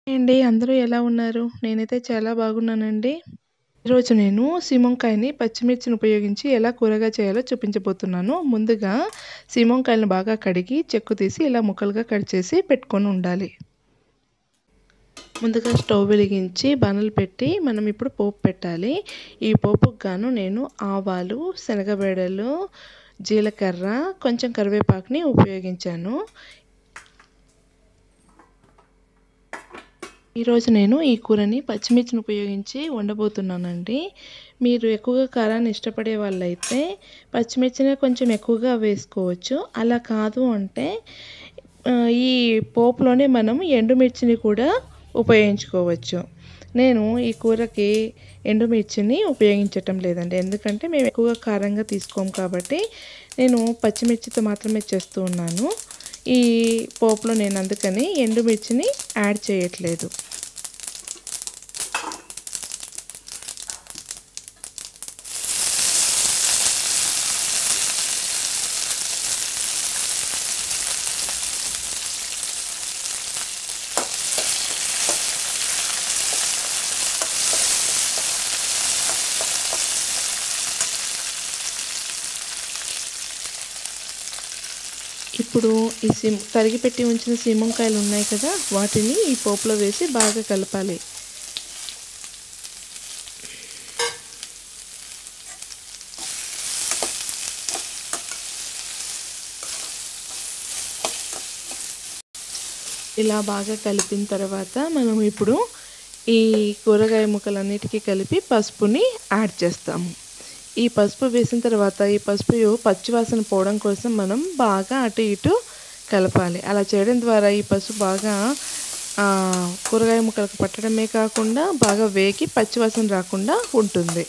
అండి అందరూ ఎలా ఉన్నారు? నేనైతే చాలా బాగున్నానండి. ఈరోజు నేను సీమంకాయని, పచ్చిమిర్చిని ఉపయోగించి ఎలా కూరగాయ చేయాలో చూపించబోతున్నాను. ముందుగా సీమంకాయలను బాగా కడిగి, చెక్కు తీసి ఇలా ముక్కలుగా కట్ చేసి పెట్టుకొని ఉండాలి. ముందుగా స్టవ్ వెలిగించి బాణలు పెట్టి మనం ఇప్పుడు పోపు పెట్టాలి. ఈ పోపుకు గాను నేను ఆవాలు, శనగబెడలు, జీలకర్ర, కొంచెం కరివేపాకుని ఉపయోగించాను. ఈరోజు నేను ఈ కూరని పచ్చిమిర్చిని ఉపయోగించి వండబోతున్నానండి. మీరు ఎక్కువగా కారాన్ని ఇష్టపడే వాళ్ళైతే పచ్చిమిర్చినే కొంచెం ఎక్కువగా వేసుకోవచ్చు. అలా కాదు అంటే ఈ పోపులోనే మనం ఎండుమిర్చిని కూడా ఉపయోగించుకోవచ్చు. నేను ఈ కూరకి ఎండుమిర్చిని ఉపయోగించటం లేదండి. ఎందుకంటే మేము ఎక్కువగా కారంగా తీసుకోము కాబట్టి నేను పచ్చిమిర్చితో మాత్రమే చేస్తూ ఉన్నాను. ఈ పోపులో నేను అందుకని ఎండుమిర్చిని యాడ్ చేయట్లేదు. ఇప్పుడు ఈ సిమ్ తరిగి పెట్టి ఉంచిన సీమంకాయలు ఉన్నాయి కదా వాటిని ఈ పోపులో వేసి బాగా కలపాలి. ఇలా బాగా కలిపిన తర్వాత మనం ఇప్పుడు ఈ కూరగాయ ముక్కలన్నిటికీ కలిపి పసుపుని యాడ్ చేస్తాము. ఈ పసుపు వేసిన తర్వాత ఈ పసుపు పచ్చివాసన పోవడం కోసం మనం బాగా అటు ఇటు కలపాలి. అలా చేయడం ద్వారా ఈ పసుపు బాగా కూరగాయ ముక్కలకు పట్టడమే కాకుండా బాగా వేగి పచ్చివాసన రాకుండా ఉంటుంది.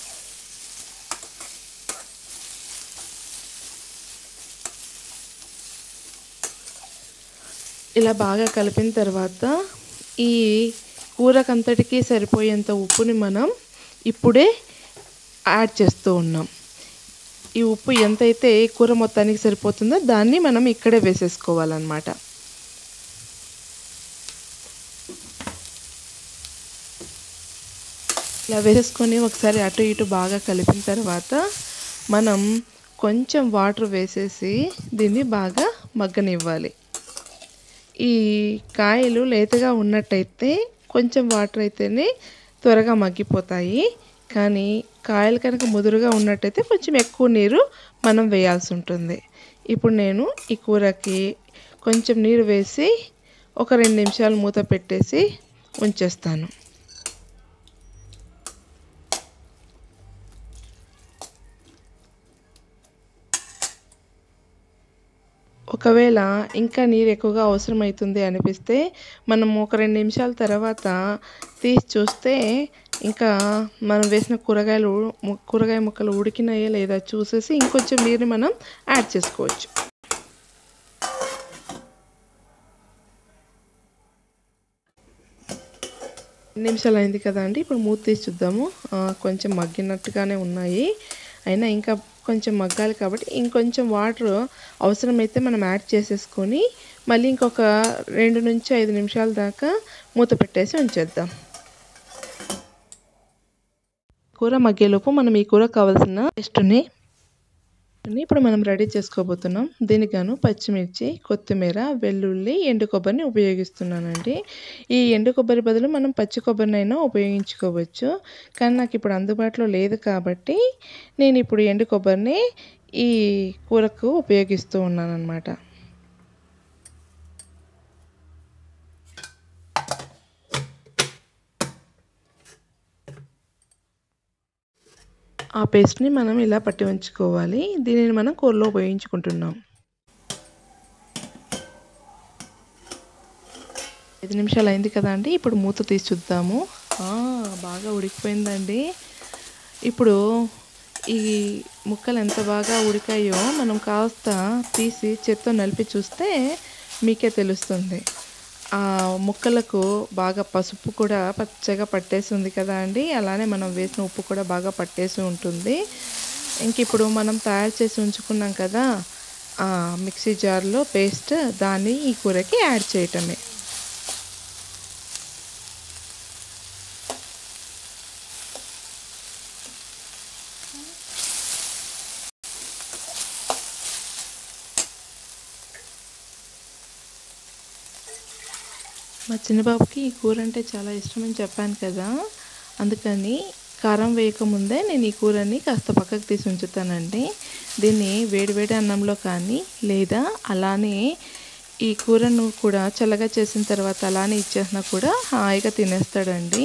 ఇలా బాగా కలిపిన తర్వాత ఈ కూరకంతటికి సరిపోయేంత ఉప్పుని మనం ఇప్పుడే యాడ్ చేస్తూ ఉన్నాం. ఈ ఉప్పు ఎంతైతే కూర మొత్తానికి సరిపోతుందో దాన్ని మనం ఇక్కడే వేసేసుకోవాలన్నమాట. ఇలా వేసేసుకొని ఒకసారి అటు ఇటు బాగా కలిపిన తర్వాత మనం కొంచెం వాటర్ వేసేసి దీన్ని బాగా మగ్గనివ్వాలి. ఈ కాయలు లేతగా ఉన్నట్టయితే కొంచెం వాటర్ అయితేనే త్వరగా మగ్గిపోతాయి. కానీ కాయలు కనుక ముదురుగా ఉన్నట్టయితే కొంచెం ఎక్కువ నీరు మనం వేయాల్సి ఉంటుంది. ఇప్పుడు నేను ఈ కూరకి కొంచెం నీరు వేసి ఒక రెండు నిమిషాలు మూత పెట్టేసి ఉంచేస్తాను. ఒకవేళ ఇంకా నీరు ఎక్కువగా అవసరమవుతుంది అనిపిస్తే మనం ఒక రెండు నిమిషాల తర్వాత తీసి చూస్తే ఇంకా మనం వేసిన కూరగాయలు కూరగాయ ముక్కలు ఉడికినాయా లేదా చూసేసి ఇంకొంచెం నీరుని మనం యాడ్ చేసుకోవచ్చు. నిమిషాలు అయింది కదండీ! ఇప్పుడు మూత తీసి చూద్దాము. కొంచెం మగ్గినట్టుగానే ఉన్నాయి. అయినా ఇంకా కొంచెం మగ్గాలి కాబట్టి ఇంకొంచెం వాటర్ అవసరమైతే మనం యాడ్ చేసేసుకొని మళ్ళీ ఇంకొక రెండు నుంచి ఐదు నిమిషాల దాకా మూత పెట్టేసి ఉంచేద్దాం. కూర మగ్గేలోపు మనం ఈ కూరకు కావాల్సిన పేస్ట్‌ని ఇప్పుడు మనం రెడీ చేసుకోబోతున్నాం. దీనికి గాను పచ్చిమిర్చి, కొత్తిమీర, వెల్లుల్లి, ఎండు కొబ్బరిని ఉపయోగిస్తున్నానండి. ఈ ఎండు కొబ్బరి బదులు మనం పచ్చి కొబ్బరినైనా ఉపయోగించుకోవచ్చు. కానీ నాకు ఇప్పుడు అందుబాటులో లేదు కాబట్టి నేను ఇప్పుడు ఎండు కొబ్బరిని ఈ కూరకు ఉపయోగిస్తూ ఉన్నానన్నమాట. ఆ పేస్ట్‌ని మనం ఇలా పట్టి ఉంచుకోవాలి. దీనిని మనం కూరలో ఉపయోగించుకుంటున్నాం. ఐదు నిమిషాలు అయింది కదండీ! ఇప్పుడు మూత తీసి చూద్దాము. బాగా ఉడికిపోయిందండి. ఇప్పుడు ఈ ముక్కలు ఎంత బాగా ఉడికాయో మనం కాస్త తీసి చేత్తో నలిపి చూస్తే మీకే తెలుస్తుంది. ఆ ముక్కలకు బాగా పసుపు కూడా పచ్చగా పట్టేసి ఉంది కదా అండి! అలానే మనం వేసిన ఉప్పు కూడా బాగా పట్టేసి ఉంటుంది. ఇంక ఇప్పుడు మనం తయారు చేసి ఉంచుకున్నాం కదా! మిక్సీ జార్‌లో పేస్ట్ దాన్ని ఈ కూరకి యాడ్ చేయటమే. మా చిన్నబాబుకి ఈ కూర అంటే చాలా ఇష్టమని చెప్పాను కదా అందుకని కారం వేయకముందే నేను ఈ కూరని కాస్త పక్కకు తీసి ఉంచుతానండి దీన్ని వేడివేడి అన్నంలో కానీ లేదా అలానే ఈ కూరను కూడా చల్లగా చేసిన తర్వాత అలానే ఇచ్చేసినా కూడా హాయిగా తినేస్తాడండి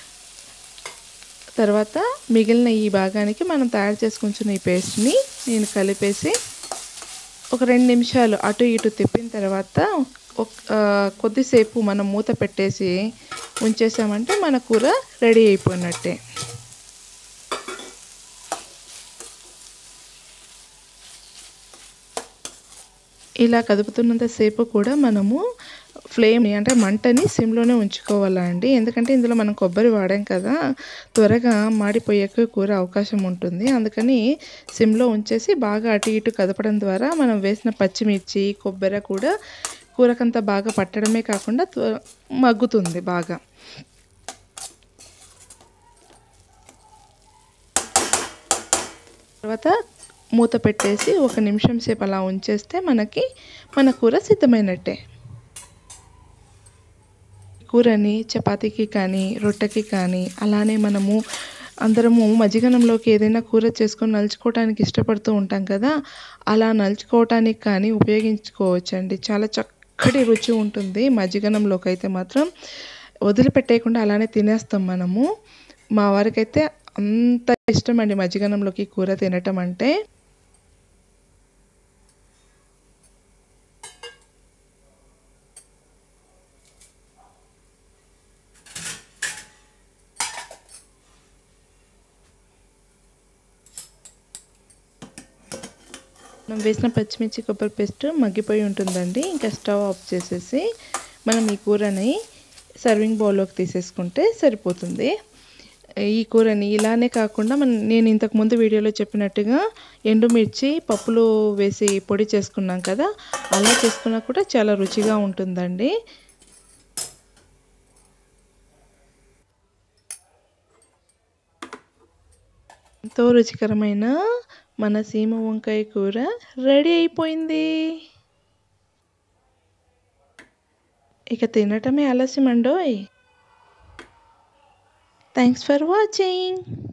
తర్వాత మిగిలిన ఈ భాగానికి మనం తయారు చేసుకుంటున్న ఈ పేస్ట్ని నేను కలిపేసి ఒక రెండు నిమిషాలు అటు ఇటు తిప్పిన తర్వాత కొద్దిసేపు మనం మూత పెట్టేసి ఉంచేసామంటే మన కూర రెడీ అయిపోయినట్టే ఇలా కదుపుతున్నంతసేపు కూడా మనము ఫ్లేమ్ అంటే మంటని సిమ్లోనే ఉంచుకోవాలండి ఎందుకంటే ఇందులో మనం కొబ్బరి వాడాం కదా త్వరగా మాడిపోయే కూర అవకాశం ఉంటుంది అందుకని సిమ్లో ఉంచేసి బాగా అటు ఇటు కదపడం ద్వారా మనం వేసిన పచ్చిమిర్చి కొబ్బరి కూడా కూరకంతా బాగా పట్టడమే కాకుండా మగ్గుతుంది బాగా తర్వాత మూత పెట్టేసి ఒక నిమిషం సేపు అలా ఉంచేస్తే మనకి మన కూర సిద్ధమైనట్టే కూరని చపాతీకి కానీ రొట్టెకి కానీ అలానే మనము అందరము మజ్జిగనంలోకి ఏదైనా కూర చేసుకొని నలుచుకోవడానికి ఇష్టపడుతూ ఉంటాం కదా అలా నలుచుకోవటానికి కానీ ఉపయోగించుకోవచ్చండి చాలా చక్కటి రుచి ఉంటుంది మజ్జిగనంలోకి అయితే మాత్రం వదిలిపెట్టేయకుండా అలానే తినేస్తాం మనము మా వారికైతే అంత ఇష్టం అండి మజ్జిగనంలోకి కూర తినటం అంటే మనం వేసిన పచ్చిమిర్చి కొబ్బరి పేస్ట్ మగ్గిపోయి ఉంటుందండి ఇంకా స్టవ్ ఆఫ్ చేసేసి మనం ఈ కూరని సర్వింగ్ బౌల్లోకి తీసేసుకుంటే సరిపోతుంది ఈ కూరని ఇలానే కాకుండా మనం నేను ఇంతకుముందు వీడియోలో చెప్పినట్టుగా ఎండుమిర్చి పప్పులో వేసి పొడి చేసుకున్నాం కదా అలా చేసుకున్నా కూడా చాలా రుచిగా ఉంటుందండి ఎంతో రుచికరమైన మన సీమ వంకాయ కూర రెడీ అయిపోయింది ఇక తినటమే ఆలస్యం అండోయ్ థ్యాంక్స్ ఫర్ వాచింగ్